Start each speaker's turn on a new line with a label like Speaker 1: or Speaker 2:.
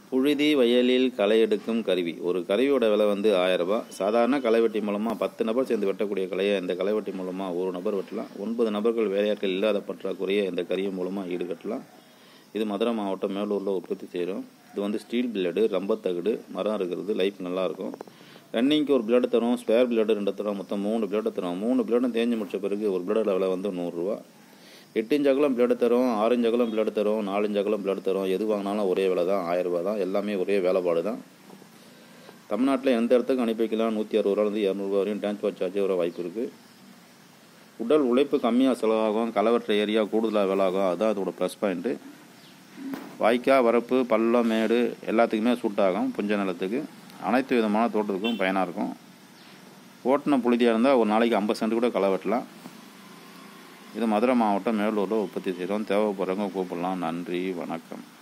Speaker 1: புழுதி வயலில் களை எடுக்கும் கருவி ஒரு கருவியோட விலை வந்து ஆயிரம் ரூபாய் சாதாரண களைவெட்டி மூலமாக பத்து நபர் சேர்ந்து வெட்டக்கூடிய கலையை இந்த களைவெட்டி மூலமாக ஒரு நபர் வெட்டலாம் ஒன்பது நபர்கள் வேலையாட்கள் இல்லாத பற்றாக்குறையை இந்த கருவி மூலமாக ஈடுகட்டலாம் இது மதுரை மாவட்டம் மேலூரில் உற்பத்தி செய்கிறோம் இது வந்து ஸ்டீல் பிளேடு ரம்பத்தகடு மரம் இருக்கிறது லைஃப் நல்லாயிருக்கும் ரன்னிங்க்கு ஒரு பிளேடு தரும் ஸ்பேர் பிளேடு ரெண்டு தரும் மொத்தம் மூணு பிளேடு தரும் மூணு பிளேடும் தேஞ்சு முடிச்ச பிறகு ஒரு பிளேடோட விலை வந்து நூறுரூவா எட்டு இன்ச் அகலம் பிளேடு தரும் ஆறு இன்ச் அகலம் பிளேடு தரும் நாலு இன்ச் அகலம் பிளேடு தரும் எது வாங்கினாலும் ஒரே விலை தான் ஆயிரம் ரூபாய் தான் எல்லாமே ஒரே வேலைப்பாடு தான் தமிழ்நாட்டில் எந்த இடத்துக்கு அனுப்பி வைக்கலாம் நூற்றி அறுபது ரூபாலேருந்து இரநூறுபா வரையும் டிரான்ஸ்போர்ட் சார்ஜ் வர வாய்ப்பு இருக்குது உடல் உழைப்பு கம்மியாக செலவாகும் கலவற்ற ஏரியா கூடுதலாக விலாகும் அதுதான் அதோட ப்ளஸ் பாயிண்ட்டு வாய்க்கால் வரப்பு பள்ளம் மேடு எல்லாத்துக்குமே சூட் ஆகும் புஞ்ச நிலத்துக்கு அனைத்து விதமான தோட்டத்துக்கும் பயனாக இருக்கும் ஓட்டின புழுதியாக இருந்தால் ஒரு நாளைக்கு ஐம்பது சென்ட் கூட களை வெட்டலாம் இது மதுரை மாவட்டம் மேலூரில் உற்பத்தி செய்கிறோம் தேவைப்படுறவங்க கூப்பிடலாம் நன்றி வணக்கம்